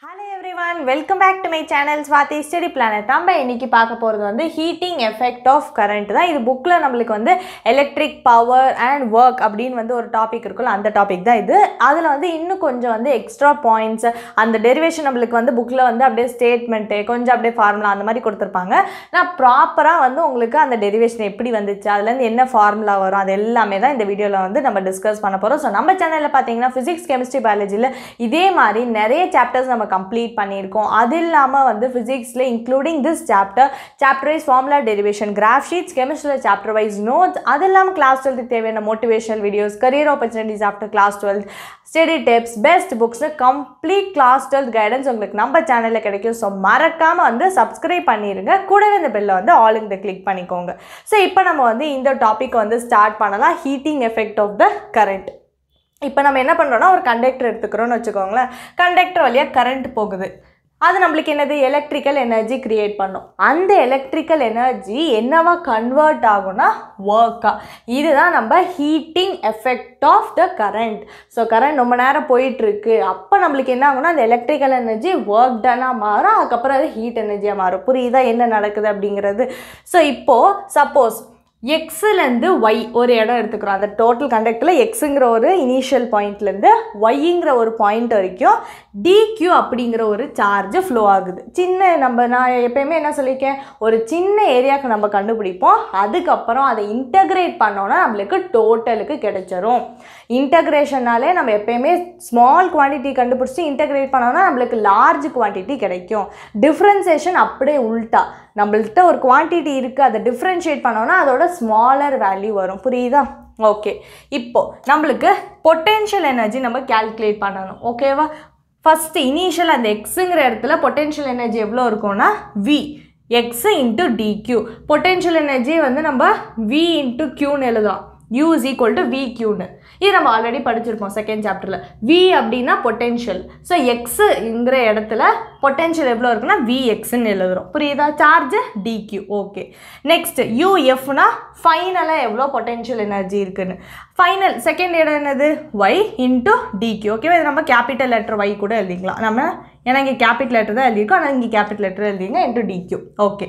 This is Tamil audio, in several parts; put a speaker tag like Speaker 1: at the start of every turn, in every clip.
Speaker 1: hello everyone welcome back to my channel Swathi study planet நம்ம இன்னைக்கு பார்க்க போகிறது வந்து ஹீட்டிங் எஃபெக்ட் ஆஃப் கரண்ட் தான் இது புக்கில் நம்மளுக்கு வந்து எலக்ட்ரிக் பவர் அண்ட் ஒர்க் அப்படின்னு வந்து ஒரு டாபிக் இருக்குல்ல அந்த டாபிக் தான் இது அதில் வந்து இன்னும் கொஞ்சம் வந்து எக்ஸ்ட்ரா பாயிண்ட்ஸ் அந்த டெரிவேஷன் நம்மளுக்கு வந்து புக்கில் வந்து அப்படியே ஸ்டேட்மெண்ட்டு கொஞ்சம் அப்படியே ஃபார்முலா அந்த மாதிரி கொடுத்துருப்பாங்க நான் ப்ராப்பராக வந்து உங்களுக்கு அந்த டெரிவேஷன் எப்படி வந்துச்சு அதுலேருந்து என்ன ஃபார்முலா வரும் அது எல்லாமே தான் இந்த வீடியோவில் வந்து நம்ம டிஸ்கஸ் பண்ண போகிறோம் ஸோ நம்ம சேனலில் பார்த்தீங்கன்னா ஃபிசிக்ஸ் கெமிஸ்ட்ரி பயாலஜியில் இதே மாதிரி நிறைய சாப்டர்ஸ் நம்ம கம்ப்ளீட் பண்ணியிருக்கோம் அது இல்லாமல் வந்து ஃபிசிக்ஸில் including this chapter chapter wise formula derivation graph sheets கெமிஸ்ட்ரியில் சாப்டர் வைஸ் நோட்ஸ் அது இல்லாமல் கிளாஸ் டுவெல்த்துக்கு தேவையான motivational videos career opportunities after class twelfth study tips best புக்ஸ்னு கம்ப்ளீட் கிளாஸ் டுவெல்த் கைடன்ஸ் உங்களுக்கு நம்ம சேனலில் கிடைக்கும் ஸோ மறக்காமல் வந்து சப்ஸ்கிரைப் பண்ணிடுங்க கூடவே இந்த பெல்லை வந்து ஆல் இந்த கிளிக் பண்ணிக்கோங்க ஸோ இப்போ நம்ம வந்து இந்த டாபிக் வந்து ஸ்டார்ட் பண்ணலாம் heating effect of the current இப்போ நம்ம என்ன பண்ணுறோம்னா ஒரு கண்டக்டர் எடுத்துக்கிறோம்னு வச்சுக்கோங்களேன் கண்டக்டர் வழியாக கரண்ட் போகுது அது நம்மளுக்கு என்னது எலக்ட்ரிக்கல் எனர்ஜி கிரியேட் பண்ணும் அந்த எலக்ட்ரிக்கல் எனர்ஜி என்னவா கன்வெர்ட் ஆகும்னா ஒர்க்காக இதுதான் நம்ம heating effect of the current so current ரொம்ப நேரம் போயிட்டுருக்கு அப்போ நம்மளுக்கு என்ன ஆகும்னா அந்த எலக்ட்ரிக்கல் எனர்ஜி ஒர்க் டனாக மாறும் அதுக்கப்புறம் அது ஹீட் எனர்ஜியாக மாறும் புரியுதா என்ன நடக்குது அப்படிங்கிறது ஸோ இப்போது சப்போஸ் எக்ஸுலேருந்து ஒய் ஒரு இடம் எடுத்துக்கிறோம் அந்த டோட்டல் கண்டக்டில் எக்ஸுங்கிற ஒரு இனிஷியல் பாயிண்ட்லேருந்து ஒய்ங்கிற ஒரு பாயிண்ட் வரைக்கும் டிக்யூ அப்படிங்கிற ஒரு சார்ஜ் ஃப்ளோ ஆகுது சின்ன நம்ம நான் எப்பயுமே என்ன சொல்லியிருக்கேன் ஒரு சின்ன ஏரியாவுக்கு நம்ம கண்டுபிடிப்போம் அதுக்கப்புறம் அதை இன்டகிரேட் பண்ணோன்னா நம்மளுக்கு டோட்டலுக்கு கிடைச்சிரும் இன்டகிரேஷனாலே நம்ம எப்பயுமே ஸ்மால் குவான்டிட்டி கண்டுபிடிச்சி இன்டகிரேட் பண்ணோன்னா நம்மளுக்கு லார்ஜ் குவான்டிட்டி கிடைக்கும் டிஃப்ரென்சேஷன் அப்படியே உல்ட்டா நம்மள்கிட்ட ஒரு குவான்டிட்டி இருக்குது அதை டிஃப்ரென்ஷியேட் பண்ணோன்னா அதோட ஸ்மாலர் வேல்யூ வரும் புரியுதா ஓகே இப்போ நம்மளுக்கு பொட்டென்ஷியல் எனர்ஜி நம்ம கேல்குலேட் பண்ணணும் ஓகேவா ஃபஸ்ட்டு இனிஷியல் அந்த எக்ஸுங்கிற இடத்துல பொட்டென்ஷியல் எனர்ஜி எவ்வளோ இருக்கும்னா V X into d Q potential energy வந்து நம்ம வி இன்ட்டு க்யூன்னு எழுதலாம் U is equal to V க்யூன்னு இது நம்ம ஆல்ரெடி படிச்சிருப்போம் செகண்ட் சாப்டரில் வி அப்படின்னா பொட்டென்ஷியல் ஸோ எக்ஸுங்கிற இடத்துல பொட்டென்ஷியல் எவ்வளோ இருக்குன்னா வி எக்ஸ்ன்னு எழுதுறோம் புரியுதா சார்ஜ் டிக்யூ ஓகே நெக்ஸ்ட் யூஎஃப்னா ஃபைனலாக எவ்வளோ பொட்டென்ஷியல் எனர்ஜி இருக்குன்னு ஃபைனல் செகண்ட் இடம் என்னது ஒய் இன்ட்டு டிக்யூ ஓகேவா இது நம்ம கேபிட்டல் லெட்டர் ஒய் கூட எழுதிக்கலாம் நம்ம ஏன்னா இங்கே கேபிட்டல் லெட்டர் தான் எழுதியிருக்கோம் ஆனால் இங்கே கேபிட்டல் லெட்டர் எழுதிங்க into d Q okay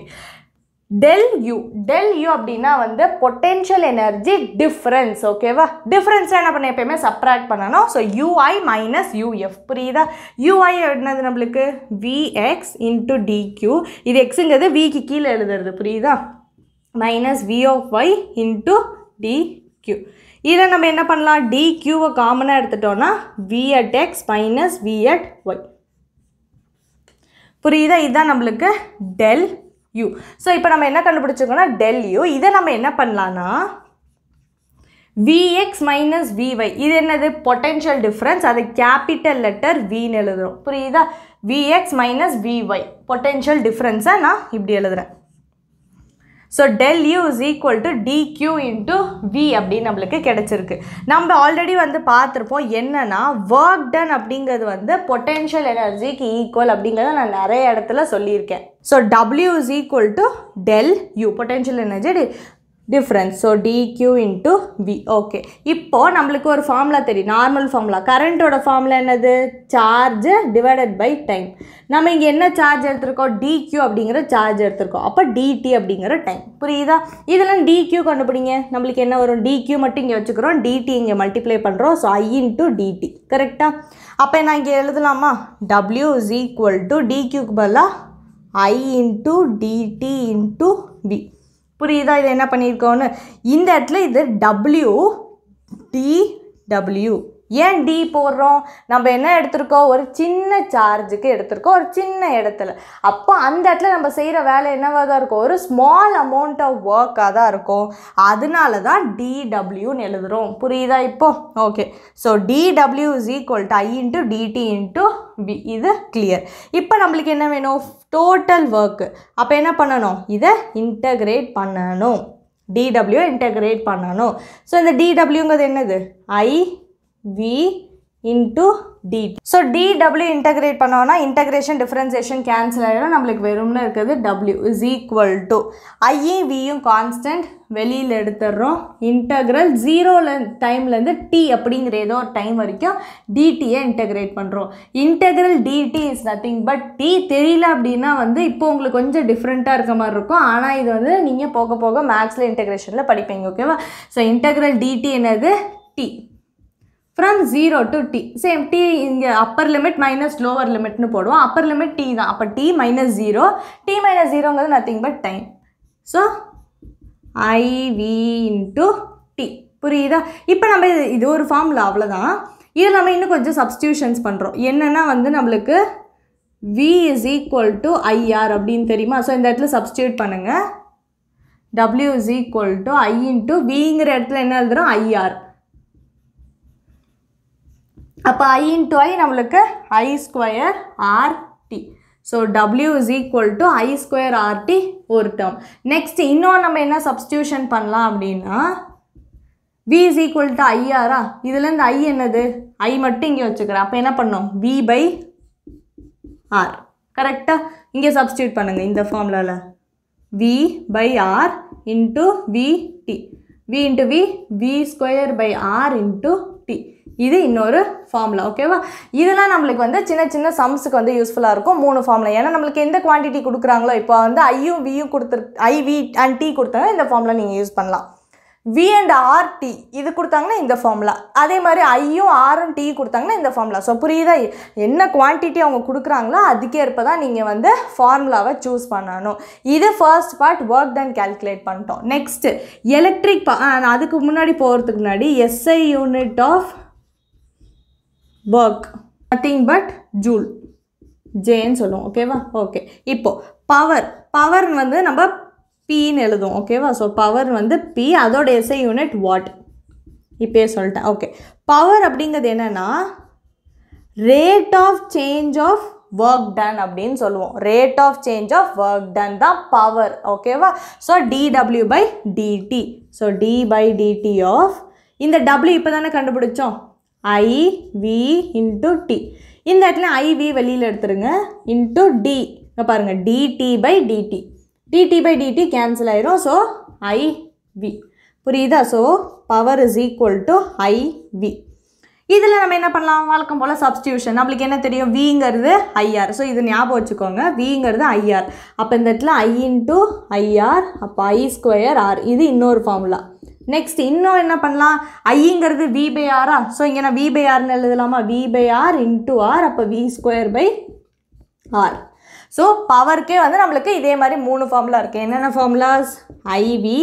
Speaker 1: del U del U அப்படின்னா வந்து பொட்டென்ஷியல் எனர்ஜி டிஃப்ரென்ஸ் ஓகேவா டிஃப்ரென்ஸாக என்ன பண்ண எப்பயுமே சப்ராக்ட் பண்ணணும் ஸோ யூஐ மைனஸ் யூஎஃப் புரியுதா யூஐ என்னது நம்மளுக்கு விஎக்ஸ் இன்ட்டு டிக்யூ இது எக்ஸுங்கிறது விக்கு கீழே எழுதுறது புரியுதா minus V of Y into d Q இதில் நம்ம என்ன பண்ணலாம் டிக்யூவை காமனாக எடுத்துட்டோம்னா V at X minus V at Y புரியுதா இதுதான் நம்மளுக்கு டெல் யூ ஸோ இப்போ நம்ம என்ன கண்டுபிடிச்சிருக்கோம்னா டெல் யூ இதை நம்ம என்ன பண்ணலான்னா விஎக்ஸ் மைனஸ் விஒய் இது என்னது பொட்டென்ஷியல் டிஃப்ரென்ஸ் அது கேபிட்டல் லெட்டர் வின்னு எழுதுறோம் புரியுதா விஎக்ஸ் மைனஸ் விஒய் பொட்டென்ஷியல் டிஃப்ரென்ஸை நான் இப்படி எழுதுகிறேன் so del U is equal to d Q into V அப்படின்னு நம்மளுக்கு கிடச்சிருக்கு நம்ம ஆல்ரெடி வந்து பார்த்துருப்போம் என்னென்னா ஒர்க் டன் அப்படிங்கிறது வந்து பொட்டென்ஷியல் எனர்ஜிக்கு ஈக்குவல் அப்படிங்கிறத நான் நிறைய இடத்துல சொல்லியிருக்கேன் so W is equal to del U potential energy difference so d Q into V okay இப்போது நம்மளுக்கு ஒரு ஃபார்முலா தெரியும் நார்மல் ஃபார்முலா கரண்ட்டோட ஃபார்முலா என்னது சார்ஜ் டிவைடட் பை டைம் நம்ம இங்கே என்ன சார்ஜ் எடுத்திருக்கோம் டிக்யூ அப்படிங்கிற சார்ஜ் எடுத்திருக்கோம் அப்போ டிடி அப்படிங்கிற டைம் புரியுதா இதெல்லாம் டிக்யூ கண்டுபிடிங்க நம்மளுக்கு என்ன வரும் டிக்யூ மட்டும் இங்கே வச்சுக்கிறோம் டிடி இங்கே மல்டிப்ளை பண்ணுறோம் ஸோ ஐ இன்ட்டு டிடி கரெக்டாக அப்போ நான் இங்கே எழுதலாமா டபிள்யூ இஸ் ஈக்குவல் டு டிக்யூக்கு பதிலாக I into d T into V புரியுதா இது என்ன பண்ணியிருக்கோன்னு இந்த இடத்துல இது டபிள்யூ டி டபிள்யூ ஏன் டி போடுறோம் நம்ம என்ன எடுத்திருக்கோம் ஒரு சின்ன சார்ஜுக்கு எடுத்திருக்கோம் ஒரு சின்ன இடத்துல அப்போ அந்த இடத்துல நம்ம செய்கிற வேலை என்னவாக தான் இருக்கும் ஒரு ஸ்மால் அமௌண்ட் ஆஃப் ஒர்க்காக தான் இருக்கும் அதனால தான் டிடபிள்யூன்னு எழுதுகிறோம் புரியுதா இப்போ okay so d W is equal to I into d T into P இது கிளியர் இப்போ நம்மளுக்கு என்ன வேணும் டோட்டல் ஒர்க்கு அப்போ என்ன பண்ணணும் இதை இன்டகிரேட் பண்ணணும் டிடபிள்யூ இன்டகிரேட் பண்ணணும் ஸோ இந்த டிடபிள்யூங்கிறது என்னது I V into d T so d W integrate பண்ணோன்னா இன்டகிரேஷன் டிஃப்ரென்சியேஷன் கேன்சல் ஆகிடும் நம்மளுக்கு வெறும்னு இருக்கிறது டபிள்யூ இஸ் ஈக்குவல் டு ஐயும் வியும் கான்ஸ்டன்ட் வெளியில் எடுத்துடுறோம் இன்டகிரல் ஜீரோவில் டைம்லேருந்து டி அப்படிங்கிற ஏதோ ஒரு டைம் வரைக்கும் டிடியை இன்டகிரேட் பண்ணுறோம் integral d T is nothing but T தெரியல அப்படின்னா வந்து இப்போ உங்களுக்கு கொஞ்சம் டிஃப்ரெண்ட்டாக இருக்க மாதிரி இருக்கும் ஆனால் இது வந்து நீங்கள் போக போக மேக்ஸில் இன்டகிரேஷனில் படிப்பீங்க ஓகேவா ஸோ இன்டகிரல் டிடி என்னது T from zero to T same T இங்கே அப்பர் லிமிட் மைனஸ் லோவர் லிமிட்னு போடுவோம் அப்பர் லிமிட் டி தான் அப்போ T minus zero T minus ஜீரோங்கிறது nothing but time so I V into T புரியுதா இப்போ நம்ம இது இது ஒரு ஃபார்முலா அவ்வளோதான் இது நம்ம இன்னும் கொஞ்சம் சப்ஸ்டியூஷன்ஸ் பண்ணுறோம் என்னென்னா வந்து நம்மளுக்கு V is equal to I R அப்படின்னு தெரியுமா ஸோ இந்த இடத்துல சப்ஸ்டியூட் பண்ணுங்கள் W is equal to I into விங்கிற இடத்துல என்ன எழுதுறோம் ஐஆர் அப்போ ஐ இன்ட்டு ஐ நம்மளுக்கு I square R T so W is equal to I square R T ஒரு டேர்ம் நெக்ஸ்ட் இன்னும் நம்ம என்ன சப்ஸ்டியூஷன் பண்ணலாம் அப்படின்னா வி இஸ் ஈக்குவல் டு ஐஆரா இதுலேருந்து ஐ என்னது ஐ மட்டும் இங்கே வச்சுக்கிறேன் அப்போ என்ன பண்ணோம் வி பை ஆர் கரெக்டாக இங்கே சப்ஸ்டியூட் பண்ணுங்கள் இந்த ஃபார்முலாவில் V by R into V T V into V V square by R into T இது இன்னொரு ஃபார்முலா ஓகேவா இதெல்லாம் நம்மளுக்கு வந்து சின்ன சின்ன சம்ஸுக்கு வந்து யூஸ்ஃபுல்லாக இருக்கும் மூணு ஃபார்முலா ஏன்னா நம்மளுக்கு எந்த குவான்டிட்டி கொடுக்குறாங்களோ இப்போ வந்து ஐயும் வியும் கொடுத்துரு ஐ வி அண்ட் டி கொடுத்தாங்க இந்த ஃபார்முலா நீங்கள் யூஸ் பண்ணலாம் வி அண்ட் ஆர் டி இது கொடுத்தாங்கன்னா இந்த ஃபார்முலா அதே மாதிரி ஐயும் ஆரும் டி கொடுத்தாங்கன்னா இந்த ஃபார்முலா ஸோ புரியுதா என்ன குவான்டிட்டி அவங்க கொடுக்குறாங்களோ அதுக்கே இருப்ப தான் நீங்கள் வந்து ஃபார்முலாவை சூஸ் பண்ணணும் இது first part work done calculate பண்ணிட்டோம் நெக்ஸ்ட்டு எலக்ட்ரிக் அதுக்கு முன்னாடி போகிறதுக்கு முன்னாடி S I unit of work nothing but joule ஜேன்னு சொல்லுவோம் ஓகேவா ஓகே இப்போது பவர் பவர் வந்து நம்ம பின்னு எழுதுவோம் ஓகேவா ஸோ பவர் வந்து பி அதோட எஸ்ஐ யூனிட் வாட் இப்போயே சொல்லிட்டேன் ஓகே பவர் அப்படிங்கிறது என்னென்னா rate of change of work done அப்படின்னு சொல்லுவோம் rate of change of work done தான் பவர் ஓகேவா so d W by d T so T by d T of இந்த டபிள்யூ இப்போ தானே கண்டுபிடிச்சோம் ஐ வி இன்ட்டு டி இந்த இடத்துல ஐவி வெளியில் எடுத்துருங்க இன்ட்டு டி இங்கே பாருங்கள் d T by d T d T by d T cancel ஆயிரும் ஸோ ஐ வி புரியுதா so power is equal to I V இதில் நம்ம என்ன பண்ணலாம் வழக்கம் போல் சப்ஸ்டியூஷன் நம்மளுக்கு என்ன தெரியும் விங்கிறது ஐஆர் ஸோ இது ஞாபகம் வச்சுக்கோங்க விங்கிறது ஐஆர் அப்போ இந்த இடத்துல ஐ இன்ட்டு ஐஆர் அப்போ ஐ ஸ்கொயர் ஆர் இது இன்னொரு ஃபார்முலா நெக்ஸ்ட் இன்னும் என்ன பண்ணலாம் ஐங்கிறது வி பை ஆரா ஸோ இங்கே நான் வி பை ஆர்னு எழுதலாமா V by R into R அப்போ V square by R so பவருக்கே வந்து நம்மளுக்கு இதே மாதிரி மூணு ஃபார்முலா இருக்குது என்னென்ன formulas I V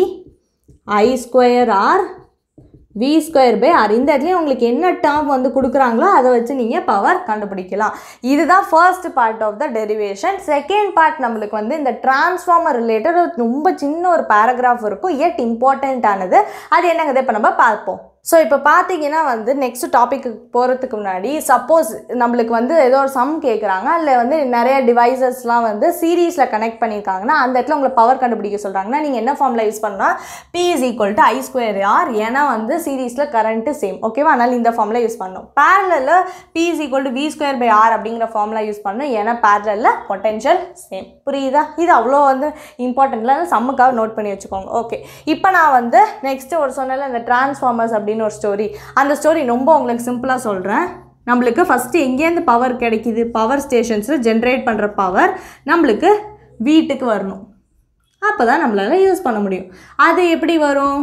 Speaker 1: I square R V square by R இந்த இடத்துலையும் உங்களுக்கு என்ன டேர்ம் வந்து கொடுக்குறாங்களோ அதை வச்சு நீங்கள் பவர் கண்டுபிடிக்கலாம் இதுதான் first part of the derivation second part நம்மளுக்கு வந்து இந்த டிரான்ஸ்ஃபார்மர் ரிலேட்டட் ரொம்ப சின்ன ஒரு பேராகிராஃப் இருக்கும் எட் இம்பார்ட்டண்ட்டானது அது என்னங்கிறத இப்போ நம்ம பார்ப்போம் ஸோ இப்போ பார்த்தீங்கன்னா வந்து நெக்ஸ்ட் டாபிக்கு போகிறதுக்கு முன்னாடி சப்போஸ் நம்மளுக்கு வந்து ஏதோ ஒரு சம் கேட்குறாங்க அதில் வந்து நிறைய டிவைசஸ்லாம் வந்து சீரீஸில் கனெக்ட் பண்ணியிருக்காங்கன்னா அந்த இடத்துல உங்களை பவர் கண்டுபிடிக்க சொல்கிறாங்கன்னா நீங்கள் என்ன ஃபார்மில் யூஸ் பண்ணால் P is equal to I square R ஏன்னா வந்து சீரீஸில் கரண்ட்டு சேம் ஓகேவா அதனால் இந்த ஃபார்மில் யூஸ் பண்ணணும் பேரலில் P is equal to V square by R அப்படிங்கிற ஃபார்முலா யூஸ் பண்ணணும் ஏன்னா பேரலில் பொட்டென்ஷியல் சேம் புரியுதா இது அவ்வளோ வந்து இம்பார்ட்டன்ட்ல சம்முக்காக நோட் பண்ணி வச்சுக்கோங்க ஓகே இப்போ நான் வந்து நெக்ஸ்ட் ஒரு சொன்னல இந்த டிரான்ஸ்ஃபார்மர்ஸ் அப்படின்னு ஒரு ஸ்டோரி அந்த ஸ்டோரி ரொம்ப உங்களுக்கு சிம்பிளாக சொல்கிறேன் நம்மளுக்கு ஃபஸ்ட்டு எங்கேருந்து பவர் கிடைக்கிது பவர் ஸ்டேஷன்ஸில் ஜென்ரேட் பண்ணுற பவர் நம்மளுக்கு வீட்டுக்கு வரணும் அப்போ தான் நம்மளால் யூஸ் பண்ண முடியும் அது எப்படி வரும்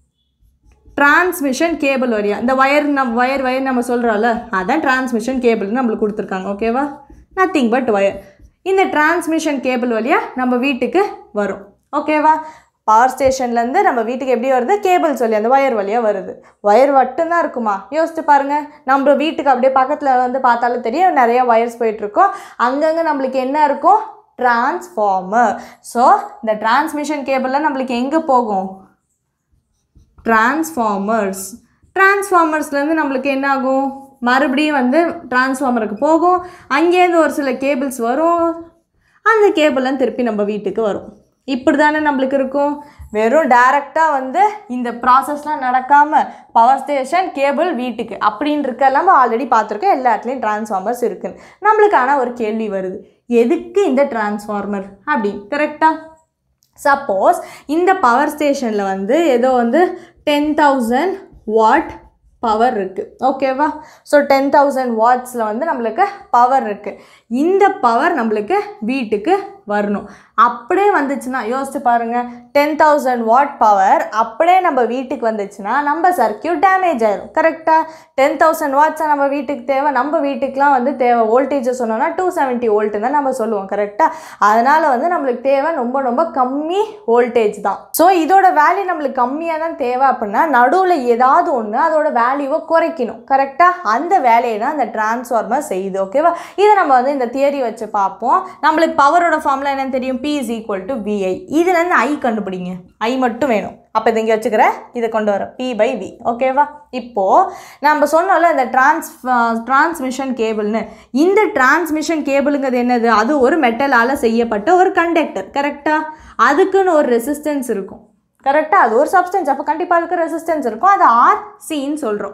Speaker 1: டிரான்ஸ்மிஷன் கேபிள் வழியா இந்த ஒயர் நம்ம ஒயர் ஒயர் நம்ம சொல்கிறோம்ல அதான் டிரான்ஸ்மிஷன் கேபிள்னு நம்மளுக்கு கொடுத்துருக்காங்க ஓகேவா நத்திங் பட் ஒயர் இந்த டிரான்ஸ்மிஷன் கேபிள் வழியாக நம்ம வீட்டுக்கு வரும் ஓகேவா பவர் ஸ்டேஷன்லேருந்து நம்ம வீட்டுக்கு எப்படி வருது கேபிள் சொல்லி அந்த ஒயர் வழியாக வருது ஒயர் மட்டும்தான் இருக்குமா யோசிச்சு பாருங்கள் நம்ம வீட்டுக்கு அப்படியே பக்கத்தில் வந்து பார்த்தாலும் தெரியும் நிறைய ஒயர்ஸ் போயிட்டுருக்கோம் அங்கங்கே நம்மளுக்கு என்ன இருக்கும் டிரான்ஸ்ஃபார்மர் ஸோ இந்த டிரான்ஸ்மிஷன் கேபிளில் நம்மளுக்கு எங்கே போகும் டிரான்ஸ்ஃபார்மர்ஸ் டிரான்ஸ்ஃபார்மர்ஸ்லேருந்து நம்மளுக்கு என்ன ஆகும் மறுபடியும் வந்து டிரான்ஸ்ஃபார்மருக்கு போகும் அங்கேருந்து ஒரு சில கேபிள்ஸ் வரும் அந்த கேபிள்லாம் திருப்பி நம்ம வீட்டுக்கு வரும் இப்படி தானே நம்மளுக்கு இருக்கும் வெறும் டைரெக்டாக வந்து இந்த ப்ராசஸ்லாம் நடக்காமல் பவர் ஸ்டேஷன் கேபிள் வீட்டுக்கு அப்படின்னு இருக்க நம்ம ஆல்ரெடி பார்த்துருக்கோம் எல்லா இடத்துலையும் டிரான்ஸ்ஃபார்மர்ஸ் இருக்குன்னு நம்மளுக்கான ஒரு கேள்வி வருது எதுக்கு இந்த டிரான்ஸ்ஃபார்மர் அப்படின்னு கரெக்டாக சப்போஸ் இந்த பவர் ஸ்டேஷனில் வந்து ஏதோ வந்து டென் தௌசண்ட் வாட் பவர் இருக்குது ஓகேவா ஸோ டென் தௌசண்ட் வாட்ஸில் வந்து நம்மளுக்கு பவர் இருக்குது இந்த பவர் நம்மளுக்கு வீட்டுக்கு வரணும் அப்படியே வந்துச்சுன்னா யோசிச்சு பாருங்கள் டென் தௌசண்ட் வாட் பவர் அப்படியே நம்ம வீட்டுக்கு வந்துச்சுன்னா நம்ம சர்க்கியூட் டேமேஜ் ஆயிரும் கரெக்டாக டென் தௌசண்ட் வாட்ஸை நம்ம வீட்டுக்கு தேவை நம்ம வீட்டுக்குலாம் வந்து தேவை வோல்டேஜை சொன்னோன்னா டூ செவன்ட்டி வோல்ட்டு தான் நம்ம சொல்லுவோம் கரெக்டாக அதனால் வந்து நம்மளுக்கு தேவை ரொம்ப ரொம்ப கம்மி வோல்டேஜ் தான் ஸோ இதோட வேல்யூ நம்மளுக்கு கம்மியாக தான் தேவை அப்படின்னா நடுவில் ஏதாவது ஒன்று அதோட வேல்யூவை குறைக்கணும் கரெக்டாக அந்த வேலையை தான் அந்த டிரான்ஸ்ஃபார்மர் செய்யுது ஓகேவா இதை நம்ம வந்து இந்த தியரி வச்சு பார்ப்போம் நம்மளுக்கு பவரோட ஃபார்முலா என்னன்னு தெரியும் P is equal to V I இதுலேருந்து ஐ கண்டுபிடிங்க ஐ மட்டும் வேணும் அப்போ இதை இங்கே வச்சுக்கிறேன் இதை கொண்டு வரேன் பி பை வி ஓகேவா இப்போது நம்ம சொன்னோம்ல இந்த டிரான்ஸ் டிரான்ஸ்மிஷன் கேபிள்னு இந்த டிரான்ஸ்மிஷன் கேபிளுங்கிறது என்னது அது ஒரு மெட்டலால் செய்யப்பட்ட ஒரு கண்டக்டர் கரெக்டாக அதுக்குன்னு ஒரு ரெசிஸ்டன்ஸ் இருக்கும் கரெக்டாக அது ஒரு சப்ஸ்டன்ஸ் அப்போ கண்டிப்பாக அதுக்கு ரெசிஸ்டன்ஸ் இருக்கும் அது ஆர் சின்னு சொல்கிறோம்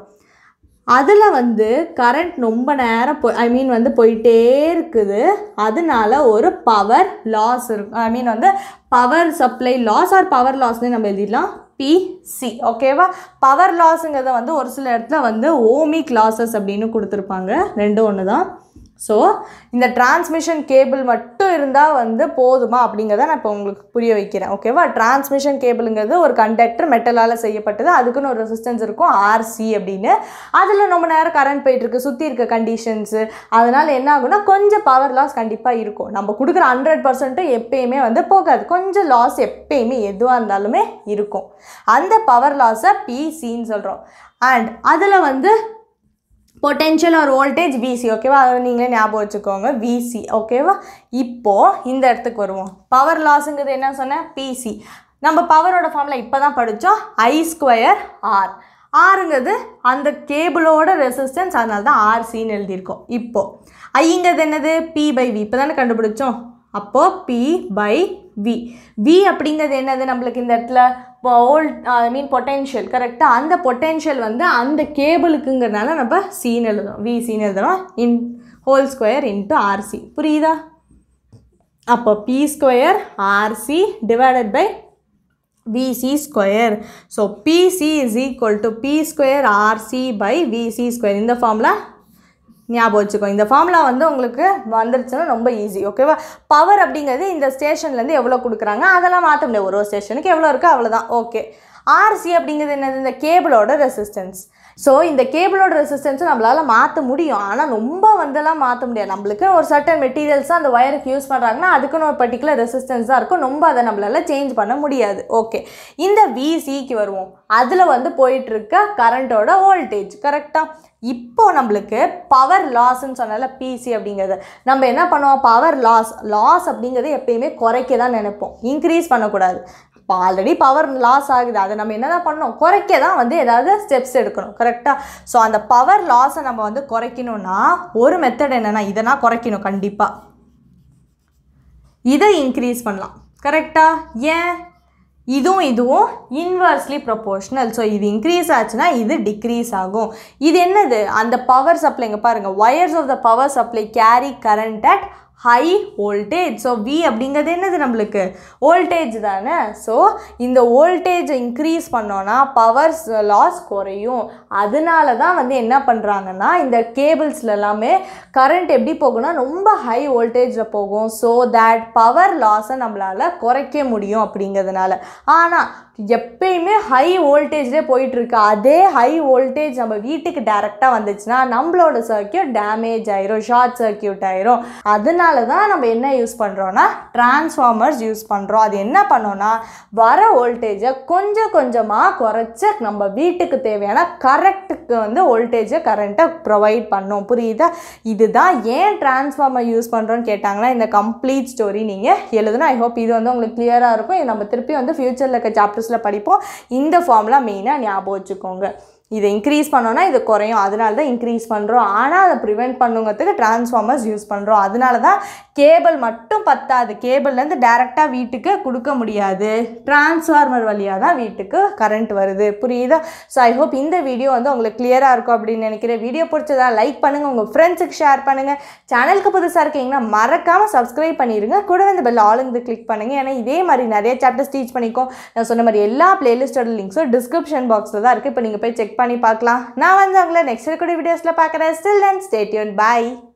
Speaker 1: அதில் வந்து கரண்ட் ரொம்ப நேரம் போய் ஐ மீன் வந்து போயிட்டே இருக்குது அதனால ஒரு பவர் லாஸ் இருக்கும் ஐ மீன் வந்து power supply loss or power லாஸ்னு நம்ம எழுதிடலாம் பிசி ஓகேவா பவர் லாஸுங்கிறத வந்து ஒரு சில இடத்துல வந்து ஓமிக் லாசஸ் அப்படின்னு கொடுத்துருப்பாங்க ரெண்டும் ஒன்று தான் ஸோ இந்த டிரான்ஸ்மிஷன் கேபிள் மட்டும் இருந்தால் வந்து போதுமா அப்படிங்கிறத நான் இப்போ உங்களுக்கு புரிய வைக்கிறேன் ஓகேவா டிரான்ஸ்மிஷன் கேபிளுங்கிறது ஒரு கண்டக்டர் மெட்டலால் செய்யப்பட்டது அதுக்குன்னு ஒரு ரெசிஸ்டன்ஸ் இருக்கும் ஆர்சி அப்படின்னு அதில் ரொம்ப நேரம் கரண்ட் போயிட்டுருக்கு சுற்றி இருக்க கண்டிஷன்ஸு அதனால் என்ன ஆகும்னா கொஞ்சம் பவர் லாஸ் கண்டிப்பாக இருக்கும் நம்ம கொடுக்குற ஹண்ட்ரட் பர்சன்ட்டும் எப்பயுமே வந்து போகாது கொஞ்சம் லாஸ் எப்பயுமே எதுவாக இருந்தாலுமே இருக்கும் அந்த பவர் லாஸை பிசின்னு சொல்கிறோம் அண்ட் அதில் வந்து பொட்டென்ஷியல் ஒரு வோல்டேஜ் விசி ஓகேவா அதை நீங்களே ஞாபகம் வச்சுக்கோங்க விசி ஓகேவா இப்போது இந்த இடத்துக்கு வருவோம் பவர் லாஸுங்கிறது என்ன சொன்னேன் பிசி நம்ம பவரோட ஃபார்மில் இப்போ தான் படித்தோம் ஐ ஸ்கொயர் ஆர் ஆறுங்கிறது அந்த கேபிளோட ரெசிஸ்டன்ஸ் அதனால தான் ஆர்சின்னு எழுதியிருக்கோம் இப்போது ஐங்கிறது என்னது பி பை வி இப்போ தானே கண்டுபிடிச்சோம் அப்போது பி பை வி வி அப்படிங்கிறது என்னது நம்மளுக்கு இந்த இடத்துல வோல்ட் ஐ மீன் பொட்டென்ஷியல் கரெக்டாக அந்த பொட்டென்ஷியல் வந்து அந்த கேபிளுக்குங்கிறனால நம்ம சீன் எழுதுறோம் வி சீன் எழுதுறோம் in whole square into R C புரியுதா அப்போ P square R C divided by V C square so P C is equal to P square R C by V C square இந்த ஃபார்முலா ஞாபகம் வச்சுக்கோ இந்த ஃபார்முலா வந்து உங்களுக்கு வந்துருச்சுன்னா ரொம்ப ஈஸி ஓகேவா பவர் அப்படிங்கிறது இந்த ஸ்டேஷன்லேருந்து எவ்வளோ கொடுக்குறாங்க அதெல்லாம் மாற்ற முடியாது ஒரு ஒரு ஸ்டேஷனுக்கு எவ்வளோ இருக்கோ அவ்வளோதான் ஓகே ஆர்சி அப்படிங்கிறது என்னது இந்த கேபிளோட ரெசிஸ்டன்ஸ் ஸோ இந்த கேபிளோட ரெசிஸ்டன்ஸும் நம்மளால் மாற்ற முடியும் ஆனால் ரொம்ப வந்தெல்லாம் மாற்ற முடியாது நம்மளுக்கு ஒரு சர்டன் மெட்டீரியல்ஸ் அந்த ஒயருக்கு யூஸ் பண்ணுறாங்கன்னா அதுக்குன்னு ஒரு பர்டிகுலர் ரெசிஸ்டன்ஸ் தான் இருக்கும் ரொம்ப அதை நம்மளால் சேஞ்ச் பண்ண முடியாது ஓகே இந்த விசிக்கு வருவோம் அதில் வந்து போயிட்டுருக்க கரண்ட்டோட வோல்டேஜ் கரெக்டாக இப்போ நம்மளுக்கு பவர் லாஸ்ன்னு சொன்னால பிசி அப்படிங்கிறது நம்ம என்ன பண்ணுவோம் பவர் லாஸ் லாஸ் அப்படிங்கிறது எப்பயுமே குறைக்க தான் நினைப்போம் இன்க்ரீஸ் பண்ணக்கூடாது இப்போ ஆல்ரெடி பவர் லாஸ் ஆகுது அதை நம்ம என்ன தான் பண்ணணும் குறைக்க தான் வந்து ஏதாவது ஸ்டெப்ஸ் எடுக்கணும் கரெக்டாக ஸோ அந்த பவர் லாஸை நம்ம வந்து குறைக்கணும்னா ஒரு மெத்தட் என்னென்னா இதை நான் குறைக்கணும் கண்டிப்பாக இதை இன்க்ரீஸ் பண்ணலாம் கரெக்டாக ஏன் இதுவும் இதுவும் இன்வர்ஸ்லி ப்ரொபோர்ஷனல் ஸோ இது இன்க்ரீஸ் ஆச்சுன்னா இது டிக்ரீஸ் ஆகும் இது என்னது அந்த பவர் சப்ளைங்க பாருங்கள் wires of the power supply carry current at high voltage so V அப்படிங்கிறது என்னது நம்மளுக்கு வோல்டேஜ் தானே ஸோ இந்த வோல்டேஜை இன்க்ரீஸ் பண்ணோன்னா பவர் லாஸ் குறையும் அதனால தான் வந்து என்ன பண்ணுறாங்கன்னா இந்த கேபிள்ஸில் எல்லாமே கரண்ட் எப்படி போகும்னா ரொம்ப ஹை வோல்டேஜில் போகும் ஸோ தேட் பவர் லாஸை நம்மளால் குறைக்க முடியும் அப்படிங்கிறதுனால ஆனால் எப்பயுமே ஹை வோல்டேஜ்லேயே போயிட்டுருக்கு அதே ஹை வோல்டேஜ் நம்ம வீட்டுக்கு டைரெக்டாக வந்துச்சுன்னா நம்மளோட சர்க்கியூட் டேமேஜ் ஆயிரும் ஷார்ட் சர்க்கியூட் ஆயிரும் அதனால தான் நம்ம என்ன யூஸ் பண்ணுறோன்னா டிரான்ஸ்ஃபார்மர்ஸ் யூஸ் பண்ணுறோம் அது என்ன பண்ணோன்னா வர வோல்டேஜை கொஞ்சம் கொஞ்சமாக குறைச்சி நம்ம வீட்டுக்கு தேவையான கரெக்டுக்கு வந்து வோல்டேஜை கரண்ட்டை ப்ரொவைட் பண்ணோம் புரியுதா இதுதான் ஏன் டிரான்ஸ்ஃபார்மர் யூஸ் பண்ணுறோன்னு கேட்டாங்கன்னா இந்த கம்ப்ளீட் ஸ்டோரி நீங்கள் எழுதணும் ஐ ஹோப் இது வந்து உங்களுக்கு கிளியராக இருக்கும் இது நம்ம திருப்பி வந்து ஃப்யூச்சரில் இருக்க சாப்டர்ஸில் படிப்போம் இந்த ஃபார்முலா மெயினாக ஞாபகம் வச்சுக்கோங்க இதை இன்க்ரீஸ் பண்ணோன்னா இது குறையும் அதனால தான் இன்க்ரீஸ் பண்ணுறோம் ஆனால் அதை ப்ரிவெண்ட் பண்ணுங்கிறதுக்கு டிரான்ஸ்ஃபார்மர்ஸ் யூஸ் பண்ணுறோம் அதனால தான் கேபிள் மட்டும் பத்தாது கேபிள்லேருந்து டேரெக்டாக வீட்டுக்கு கொடுக்க முடியாது டிரான்ஸ்ஃபார்மர் வழியாக தான் வீட்டுக்கு கரண்ட் வருது புரியுதா ஸோ ஐ ஹோப் இந்த வீடியோ வந்து உங்களுக்கு கிளியராக இருக்கும் அப்படின்னு நினைக்கிறேன் வீடியோ பிடிச்சதா லைக் பண்ணுங்கள் உங்கள் ஃப்ரெண்ட்ஸுக்கு ஷேர் பண்ணுங்கள் சேனலுக்கு புதுசாக இருக்கீங்கன்னா மறக்காமல் சப்ஸ்கிரைப் பண்ணிடுங்க கூட வந்து பெல் ஆளுங்க கிளிக் பண்ணுங்கள் ஏன்னா இதே மாதிரி நிறைய சாப்டர்ஸ் டீச் பண்ணிக்கோ நான் சொன்ன மாதிரி எல்லா பிளேலிஸ்டோட லிங்க்ஸும் டிஸ்கிரிப்ஷன் பாக்ஸில் தான் இருக்குது இப்போ நீங்கள் போய் செக் பண்ணி பார்க்கலாம் நான் வந்து உங்களை நெக்ஸ்ட் இருக்கக்கூடிய வீடியோஸில் பார்க்குறேன் ஸ்டில் அண்ட் ஸ்டேட்யூன் பாய்